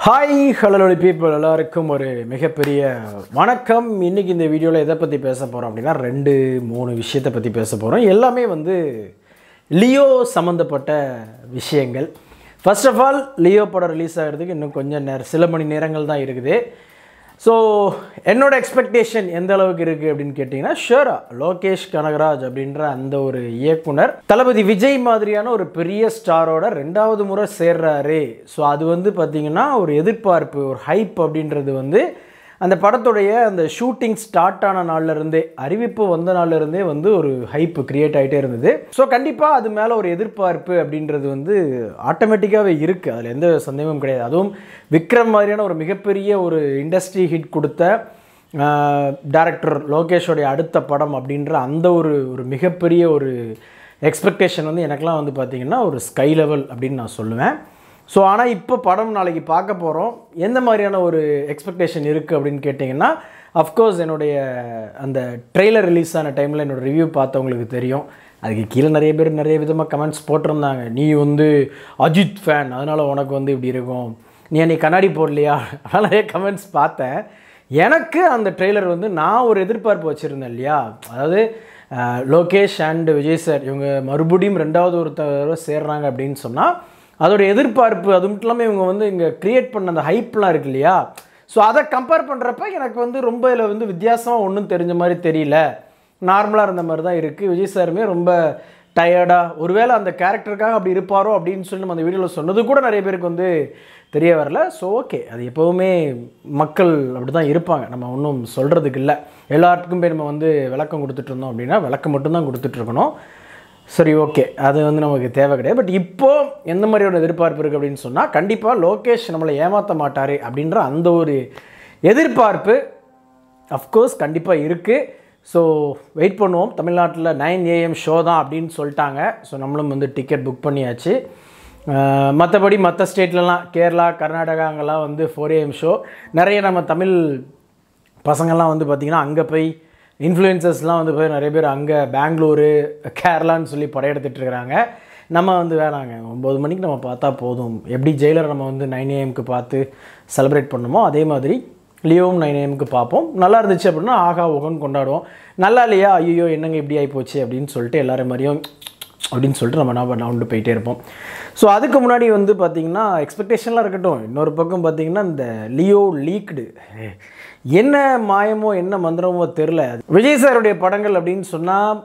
Hi hello people எல்லாருக்கும் ஒரு மிகப்பெரிய வணக்கம் இன்றைக்கி இந்த வீடியோவில் எதை பற்றி பேச போகிறோம் அப்படின்னா ரெண்டு மூணு விஷயத்தை பற்றி பேச போகிறோம் எல்லாமே வந்து லியோ சம்மந்தப்பட்ட விஷயங்கள் ஃபர்ஸ்ட் ஆஃப் ஆல் லியோ படம் ரிலீஸ் ஆகிறதுக்கு இன்னும் கொஞ்சம் நேரம் சில மணி நேரங்கள் தான் இருக்குது ஸோ என்னோட எக்ஸ்பெக்டேஷன் எந்த அளவுக்கு இருக்குது அப்படின்னு கேட்டிங்கன்னா ஷூரா லோகேஷ் கனகராஜ் அப்படின்ற அந்த ஒரு இயக்குனர் தளபதி விஜய் மாதிரியான ஒரு பெரிய ஸ்டாரோட ரெண்டாவது முறை சேர்றாரு ஸோ அது வந்து பார்த்திங்கன்னா ஒரு எதிர்பார்ப்பு ஒரு ஹைப் அப்படின்றது வந்து அந்த படத்துடைய அந்த ஷூட்டிங் ஸ்டார்ட் ஆன நாள்ல இருந்தே அறிவிப்பு வந்த நாள்ல இருந்தே வந்து ஒரு ஹைப் கிரியேட் ஆகிட்டே இருந்தது ஸோ கண்டிப்பாக அது மேலே ஒரு எதிர்பார்ப்பு அப்படின்றது வந்து ஆட்டோமேட்டிக்காகவே இருக்குது அதில் எந்த சந்தேகமும் கிடையாது அதுவும் விக்ரம் மாதிரியான ஒரு மிகப்பெரிய ஒரு இண்டஸ்ட்ரி ஹிட் கொடுத்த டேரக்டர் லோகேஷோடைய அடுத்த படம் அப்படின்ற அந்த ஒரு ஒரு மிகப்பெரிய ஒரு எக்ஸ்பெக்டேஷன் வந்து எனக்கெலாம் வந்து பார்த்திங்கன்னா ஒரு ஸ்கை லெவல் அப்படின்னு நான் சொல்லுவேன் ஸோ ஆனால் இப்போ படம் நாளைக்கு பார்க்க போகிறோம் எந்த மாதிரியான ஒரு எக்ஸ்பெக்டேஷன் இருக்குது அப்படின்னு கேட்டிங்கன்னா அஃப்கோர்ஸ் என்னுடைய அந்த ட்ரெய்லர் ரிலீஸ் ஆன டைமில் என்னோடய ரிவ்யூ பார்த்தவங்களுக்கு தெரியும் அதுக்கு கீழே நிறைய பேர் நிறைய விதமாக கமெண்ட்ஸ் போட்டிருந்தாங்க நீ வந்து அஜித் ஃபேன் அதனால் உனக்கு வந்து இப்படி இருக்கும் நீ அன்னைக்கு கண்ணாடி போடலையா அதனால் நிறைய கமெண்ட்ஸ் பார்த்தேன் எனக்கு அந்த ட்ரெய்லர் வந்து நான் ஒரு எதிர்பார்ப்பு வச்சுருந்தேன் இல்லையா அதாவது அஹ், லோகேஷ் அண்ட் விஜய் சார் இவங்க மறுபடியும் ரெண்டாவது ஒரு தடவை சேர்றாங்க அப்படின்னு சொன்னால் அதோட எதிர்பார்ப்பு அது மட்டும் இல்லாமல் இவங்க வந்து இங்கே க்ரியேட் பண்ண அந்த ஹைப்லாம் இருக்கு இல்லையா ஸோ அதை கம்பேர் பண்ணுறப்ப எனக்கு வந்து ரொம்ப இதில் வந்து வித்தியாசமாக ஒன்றும் தெரிஞ்ச மாதிரி தெரியல நார்மலாக இருந்த மாதிரி தான் இருக்குது விஜய் சாருமே ரொம்ப டயர்டாக ஒருவேளை அந்த கேரக்டருக்காக அப்படி இருப்பாரோ அப்படின்னு சொல்லி நம்ம அந்த வீடியோவில் சொன்னது கூட நிறைய பேருக்கு வந்து தெரிய வரல ஸோ ஓகே அது எப்போவுமே மக்கள் அப்படி தான் இருப்பாங்க நம்ம ஒன்றும் சொல்கிறதுக்கு இல்லை எல்லாத்துக்கும் போய் நம்ம வந்து விளக்கம் கொடுத்துட்டு இருந்தோம் அப்படின்னா விளக்கம் மட்டும்தான் கொடுத்துட்ருக்கணும் சரி ஓகே அது வந்து நமக்கு தேவை கிடையாது பட் இப்போ எந்த மாதிரியான எதிர்பார்ப்பு இருக்குது அப்படின்னு சொன்னால் கண்டிப்பாக லோகேஷ் நம்மளை ஏமாற்ற மாட்டார் அப்படின்ற அந்த ஒரு எதிர்பார்ப்பு அஃப்கோர்ஸ் கண்டிப்பாக இருக்குது ஸோ வெயிட் பண்ணுவோம் தமிழ்நாட்டில் நைன் ஏஎம் ஷோ தான் அப்படின்னு சொல்லிட்டாங்க ஸோ நம்மளும் வந்து டிக்கெட் புக் பண்ணியாச்சு மற்றபடி மற்ற ஸ்டேட்லலாம் கேரளா கர்நாடகா அங்கெல்லாம் வந்து ஃபோர் ஏஎம் ஷோ நிறைய நம்ம தமிழ் பசங்கள்லாம் வந்து பார்த்திங்கன்னா அங்கே போய் இன்ஃப்ளூயன்சஸ்லாம் வந்து போய் நிறைய பேர் அங்கே பெங்களூரு கேரளான்னு சொல்லி படையெடுத்துட்டு இருக்கிறாங்க நம்ம வந்து வேணாங்க ஒம்பது மணிக்கு நம்ம பார்த்தா போதும் எப்படி ஜெயிலர் நம்ம வந்து நைன் ஏஎம்க்கு பார்த்து செலிப்ரேட் பண்ணோமோ அதே மாதிரி லியோவும் நைன் ஏஎம்க்கு பார்ப்போம் நல்லா இருந்துச்சு அப்படின்னா ஆகா ஓகன் கொண்டாடுவோம் நல்லா இல்லையா ஐயோ என்னங்க இப்படி ஆகிப்போச்சு அப்படின்னு சொல்லிட்டு எல்லாரும் மாதிரியும் அப்படின்னு சொல்லிட்டு நம்ம நான் நவுண்டு போயிட்டே இருப்போம் ஸோ அதுக்கு முன்னாடி வந்து பார்த்திங்கன்னா எக்ஸ்பெக்டேஷன்லாம் இருக்கட்டும் இன்னொரு பக்கம் பார்த்திங்கன்னா இந்த லியோ லீக்டு என்ன மாயமோ என்ன மந்திரமோ தெரில விஜய் சாருடைய படங்கள் அப்படின்னு சொன்னால்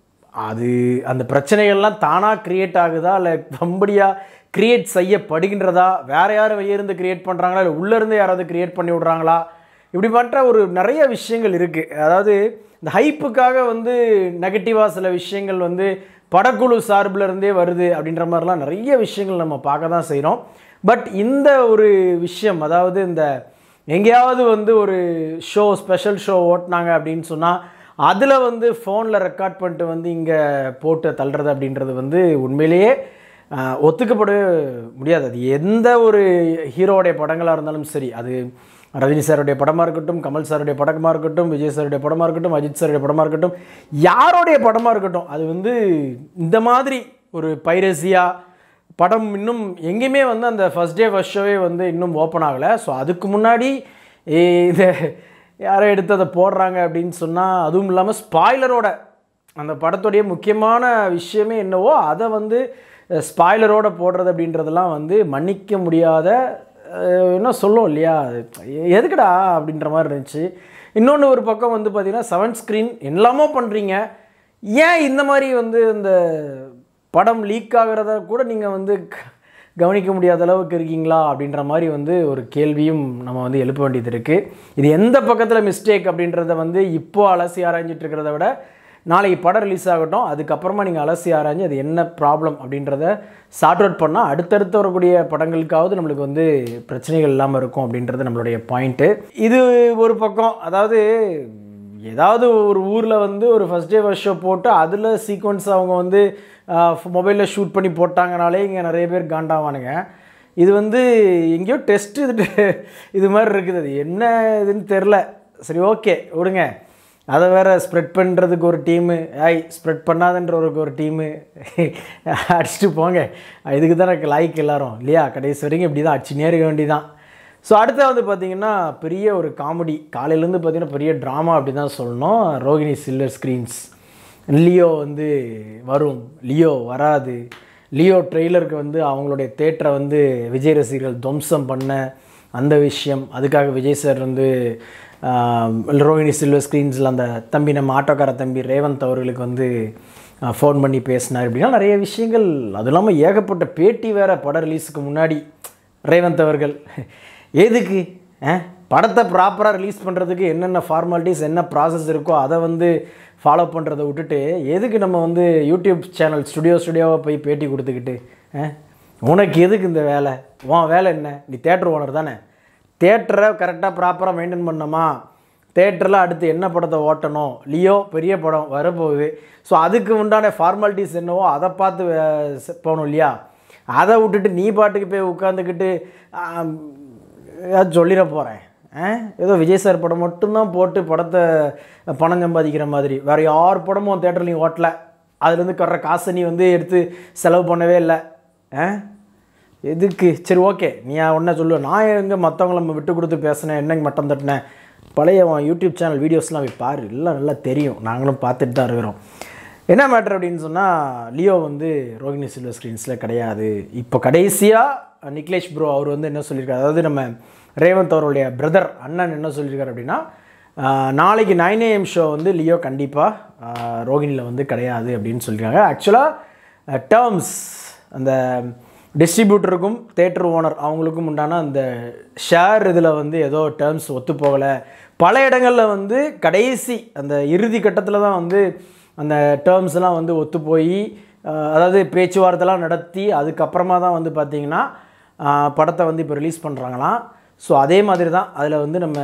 அது அந்த பிரச்சனைகள்லாம் தானாக க்ரியேட் ஆகுதா இல்லை வம்படியாக க்ரியேட் செய்யப்படுகின்றதா வேறு யாரும் வெளியிருந்து க்ரியேட் பண்ணுறாங்களா இல்லை உள்ளேருந்து யாராவது க்ரியேட் பண்ணி விட்றாங்களா இப்படி பண்ணுற ஒரு நிறைய விஷயங்கள் இருக்குது அதாவது இந்த ஹைப்புக்காக வந்து நெகட்டிவாக சில விஷயங்கள் வந்து படக்குழு சார்பில் இருந்தே வருது அப்படின்ற மாதிரிலாம் நிறைய விஷயங்கள் நம்ம பார்க்க தான் செய்கிறோம் பட் இந்த ஒரு விஷயம் அதாவது இந்த எங்கேயாவது வந்து ஒரு ஷோ ஸ்பெஷல் ஷோ ஓட்டினாங்க அப்படின்னு சொன்னால் அதில் வந்து ஃபோனில் ரெக்கார்ட் பண்ணிட்டு வந்து இங்கே போட்டு தள்ளுறது அப்படின்றது வந்து உண்மையிலேயே ஆஹ், ஒத்துக்கப்படவே முடியாது அது எந்த ஒரு ஹீரோவுடைய படங்களாக இருந்தாலும் சரி அது ரஜினி சாருடைய படமாக இருக்கட்டும் கமல் சாருடைய படமாக இருக்கட்டும் விஜய் சாருடைய படமாக இருக்கட்டும் அஜித் சாருடைய படமாக இருக்கட்டும் யாருடைய படமாக இருக்கட்டும் அது வந்து இந்த மாதிரி ஒரு பைரசியாக படம் இன்னும் எங்கேயுமே வந்து அந்த ஃபஸ்ட் டே ஃபஸ்ட் ஷோவே வந்து இன்னும் ஓப்பன் ஆகலை ஸோ அதுக்கு முன்னாடி ஏ, இதை யாரோ எடுத்து அதை போடுறாங்க அப்படின்னு சொன்னால் அதுவும் இல்லாமல் ஸ்பாய்லரோட அந்த படத்துடைய முக்கியமான விஷயமே என்னவோ அதை வந்து ஸ்பாய்லரோட போடுறது அப்படின்றதெல்லாம் வந்து மன்னிக்க முடியாத அஹ், என்ன சொல்லும் இல்லையா எதுக்குடா அப்படின்ற மாதிரி இருந்துச்சு இன்னொன்று ஒரு பக்கம் வந்து பார்த்திங்கன்னா செவன் ஸ்க்ரீன் எல்லாமோ பண்ணுறீங்க ஏன் இந்த மாதிரி வந்து இந்த படம் லீக் ஆகிறத கூட நீங்கள் வந்து க- கவனிக்க முடியாத அளவுக்கு இருக்கீங்களா அப்படின்ற மாதிரி வந்து ஒரு கேள்வியும் நம்ம வந்து எழுப்ப வேண்டியது இருக்குது இது எந்த பக்கத்தில் மிஸ்டேக் அப்படின்றத வந்து இப்போ அலசி ஆராய்ஞ்சிட்டு இருக்கிறத விட நாளைக்கு படம் ரிலீஸ் ஆகட்டும் அதுக்கப்புறமா நீங்கள் அலசி ஆராய்ஞ்சு அது என்ன ப்ராப்ளம் அப்படின்றத சார்ட் அவுட் பண்ணால் அடுத்தடுத்து வரக்கூடிய படங்களுக்காவது நம்மளுக்கு வந்து பிரச்சனைகள் இல்லாமல் இருக்கும் அப்படின்றது நம்மளுடைய பாயிண்ட்டு இது ஒரு பக்கம் அதாவது ஏதாவது ஒரு ஊரில் வந்து ஒரு ஃபஸ்ட் டே ஃபஸ்ட் ஷோ போட்டு அதில் சீக்வன்ஸ் அவங்க வந்து மொபைலில் ஷூட் பண்ணி போட்டாங்கனாலே இங்கே நிறைய பேர் காண்டாவானுங்க இது வந்து எங்கேயோ டெஸ்ட் இது இது மாதிரி இருக்குது அது என்ன இதுன்னு தெரில சரி ஓகே விடுங்க அதை வேற ஸ்ப்ரெட் பண்ணுறதுக்கு ஒரு டீமு ஐ ஸ்ப்ரெட் பண்ணாதன்றவருக்கு ஒரு டீமு அடிச்சுட்டு போங்க இதுக்கு தான் எனக்கு லைக் எல்லாரும் இல்லையா கடைசி வரைக்கும் இப்படி தான் அடிச்சுனே இருக்க வேண்டியதான் ஸோ அடுத்து வந்து பார்த்தீங்கன்னா பெரிய ஒரு காமெடி காலையிலேருந்து பார்த்தீங்கன்னா பெரிய ட்ராமா அப்படி தான் சொல்லணும் ரோகிணி சில்வர் ஸ்க்ரீன்ஸ் லியோ வந்து வரும் லியோ வராது லியோ ட்ரெய்லருக்கு வந்து அவங்களுடைய தேட்டரை வந்து விஜய் ரசிகர்கள் துவம்சம் பண்ண அந்த விஷயம் அதுக்காக விஜய் சார் வந்து ஆஹ், ரோஹிணி சில்வர் ஸ்க்ரீன்ஸில் அந்த தம்பி நம்ம ஆட்டோக்கார தம்பி ரேவந்த் அவர்களுக்கு வந்து ஃபோன் பண்ணி பேசினார் இப்படின்னா நிறைய விஷயங்கள் அது இல்லாமல் ஏகப்பட்ட பேட்டி வேற படம் ரிலீஸுக்கு முன்னாடி ரேவந்த் அவர்கள் எதுக்கு ஆ? படத்தை ப்ராப்பராக ரிலீஸ் பண்ணுறதுக்கு என்னென்ன ஃபார்மாலிட்டிஸ் என்ன ப்ராசஸ் இருக்கோ அதை வந்து ஃபாலோ பண்ணுறதை விட்டுட்டு எதுக்கு நம்ம வந்து யூடியூப் சேனல் ஸ்டுடியோ ஸ்டுடியோவாக போய் பேட்டி கொடுத்துக்கிட்டு ஆ? உனக்கு எதுக்கு இந்த வேலை உன் வேலை என்ன நீ தேட்டர் ஓனர் தானே தேட்டரை கரெக்டாக ப்ராப்பராக மெயின்டைன் பண்ணோமா தேட்டரில் அடுத்து என்ன படத்தை ஓட்டணும் லியோ பெரிய படம் வரப்போகுது ஸோ அதுக்கு உண்டான ஃபார்மாலிட்டிஸ் என்னவோ அதை பார்த்து வே- செ- போகணும் இல்லையா அதை விட்டுட்டு நீ பாட்டுக்கு போய் உட்காந்துக்கிட்டு ஆம், ஏதாவது சொல்லிட போகிறேன் ஏதோ விஜய் சார் படம் மட்டும்தான் போட்டு படத்தை பணம் சம்பாதிக்கிற மாதிரி வேறு யார் படமும் தேட்டர்லையும் ஓட்டல அதுலேருந்து வர்ற காசை நீ வந்து எடுத்து செலவு பண்ணவே இல்லை ஆ எதுக்கு சரி ஓகே நீ ஒன்றா சொல்லுவ நான் எங்கே மற்றவங்கள நம்ம விட்டு கொடுத்து பேசினேன் என்னங்க மட்டம் தட்டினேன் பழைய உன் யூடியூப் சேனல் வீடியோஸ்லாம் போய் பாரு எல்லாம் நல்லா தெரியும் நாங்களும் பார்த்துட்டு தான் இருக்கிறோம் என்ன மேட்ரு அப்படின்னு சொன்னால் லியோ வந்து ரோகிணி சில்வர் ஸ்க்ரீன்ஸில் கிடையாது இப்போ கடைசியாக நிக்லேஷ் ப்ரோ அவர் வந்து என்ன சொல்லியிருக்காரு அதாவது நம்ம ரேவந்த் அவருடைய பிரதர் அண்ணன் என்ன சொல்லியிருக்காரு அப்படின்னா ஆஹ், நாளைக்கு நைன் ஏஎம் ஷோ வந்து லியோ கண்டிப்பாக ரோகிணியில் வந்து கிடையாது அப்படின்னு சொல்லியிருக்காங்க ஆக்சுவலாக டேர்ம்ஸ் அந்த டிஸ்ட்ரிபியூட்டருக்கும் தேட்டர் ஓனர் அவங்களுக்கும் உண்டான அந்த ஷேர் இதில் வந்து ஏதோ டேர்ம்ஸ் ஒத்து போகலை பல இடங்களில் வந்து கடைசி அந்த இறுதி கட்டத்தில் தான் வந்து அந்த டேர்ம்ஸ்லாம் வந்து ஒத்து போய் அதாவது பேச்சுவார்த்தைலாம் நடத்தி அதுக்கப்புறமா தான் வந்து பார்த்திங்கன்னா ஆஹ், படத்தை வந்து இப்போ ரிலீஸ் பண்ணுறாங்களாம் ஸோ அதே மாதிரி தான் அதில் வந்து நம்ம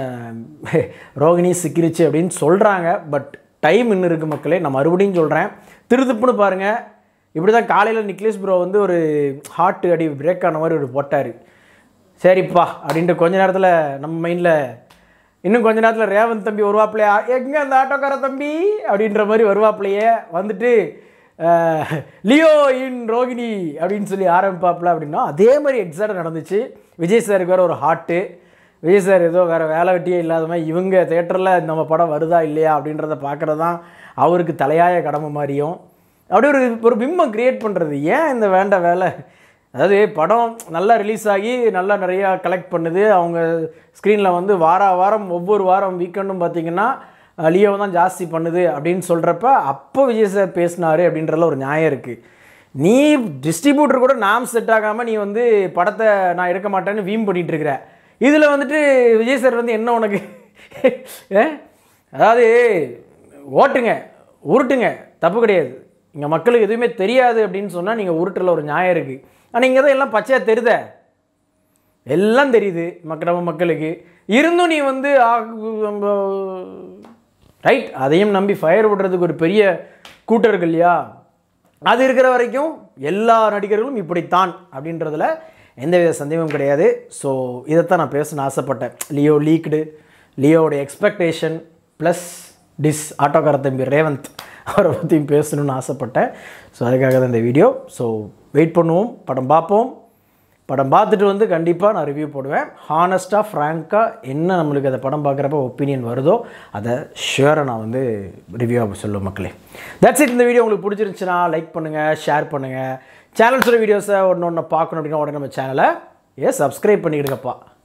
ரோகிணி சிக்கிருச்சு அப்படின்னு சொல்கிறாங்க பட் டைம் இன்னும் இருக்குது மக்களே நான் மறுபடியும் சொல்கிறேன் திருதுப்புன்னு பாருங்கள் இப்படி தான் காலையில் நிக்லேஷ் ப்ரோ வந்து ஒரு ஹார்ட் அடி பிரேக் ஆன மாதிரி ஒரு போட்டார் சரிப்பா அப்படின்ட்டு கொஞ்ச நேரத்தில் நம்ம மைண்டில் இன்னும் கொஞ்ச நேரத்தில் ரேவந்த் தம்பி வருவாப்லையா எங்கே அந்த ஆட்டோக்கார தம்பி அப்படின்ற மாதிரி வருவாப்லையே வந்துட்டு அஹ், லியோ இன் ரோகிணி அப்படின்னு சொல்லி ஆரம்பிப்பாப்ல அப்படின்னா அதே மாதிரி எக்ஸாக்டாக நடந்துச்சு விஜய் சாருக்கு வேறு ஒரு ஹார்ட்டு விஜய் சார் ஏதோ வேறு வேலை வெட்டியே இல்லாத மாதிரி இவங்க தேட்டரில் நம்ம படம் வருதா இல்லையா அப்படின்றத பார்க்குறது தான் அவருக்கு தலையாய கடமை மாதிரியும் அப்படியே ஒரு ஒரு பிம்பம் கிரியேட் பண்ணுறது ஏன் இந்த வேண்ட வேலை அதாவது படம் நல்லா ரிலீஸ் ஆகி நல்லா நிறையா கலெக்ட் பண்ணுது அவங்க ஸ்க்ரீனில் வந்து வார வாரம் ஒவ்வொரு வாரம் வீக்கெண்டும் பார்த்தீங்கன்னா லியோ தான் ஜாஸ்தி பண்ணுது அப்படின்னு சொல்கிறப்ப அப்போ விஜய் சார் பேசினாரு அப்படின்றதுல ஒரு நியாயம் இருக்குது நீ டிஸ்ட்ரிபியூட்டர் கூட நாம் செட் ஆகாமல் நீ வந்து படத்தை நான் எடுக்க மாட்டேன்னு வீம் பண்ணிட்டு இருக்கிற இதில் வந்துட்டு விஜய் சார் வந்து என்ன உனக்கு ஏ? அதாவது ஓட்டுங்க உருட்டுங்க தப்பு கிடையாது இங்கே மக்களுக்கு எதுவுமே தெரியாது அப்படின்னு சொன்னால் நீங்கள் உருட்டுல ஒரு நியாயம் இருக்குது ஆனால் இங்கே தான் எல்லாம் பச்சையாக தெரியுதே எல்லாம் தெரியுது மக்கள் நம்ம மக்களுக்கு இருந்தும் நீ வந்து ரைட் அதையும் நம்பி ஃபயர் விடுறதுக்கு ஒரு பெரிய கூட்டம் இருக்கு இல்லையா அது இருக்கிற வரைக்கும் எல்லா நடிகர்களும் இப்படித்தான் அப்படின்றதுல எந்தவித சந்தேகமும் கிடையாது ஸோ இதைத்தான் நான் பேசணும்னு ஆசைப்பட்டேன் லியோ லீக்டு லியோவோட எக்ஸ்பெக்டேஷன் ப்ளஸ் டிஸ் ஆட்டோக்கார தம்பி ரேவந்த் அவரை பற்றியும் பேசணும்னு ஆசைப்பட்டேன் ஸோ அதுக்காக தான் இந்த வீடியோ ஸோ வெயிட் பண்ணுவோம் படம் பார்ப்போம் படம் பார்த்துட்டு வந்து கண்டிப்பாக நான் ரிவ்யூ போடுவேன் ஹானஸ்ட்டாக ஃப்ராங்காக என்ன நம்மளுக்கு அந்த படம் பார்க்குறப்ப ஒப்பீனியன் வருதோ அதை ஷுவராக நான் வந்து ரிவ்யூவாக சொல்லுவேன் மக்களே தட்ஸ் இட் இந்த வீடியோ உங்களுக்கு பிடிச்சிருந்துச்சுன்னா லைக் பண்ணுங்கள் ஷேர் பண்ணுங்கள் சேனல்ஸோட வீடியோஸை ஒன்று ஒன்று பார்க்கணும் அப்படின்னா உடனே நம்ம சேனலை ஏ சப்ஸ்கிரைப் பண்ணிக்கிடுங்கப்பா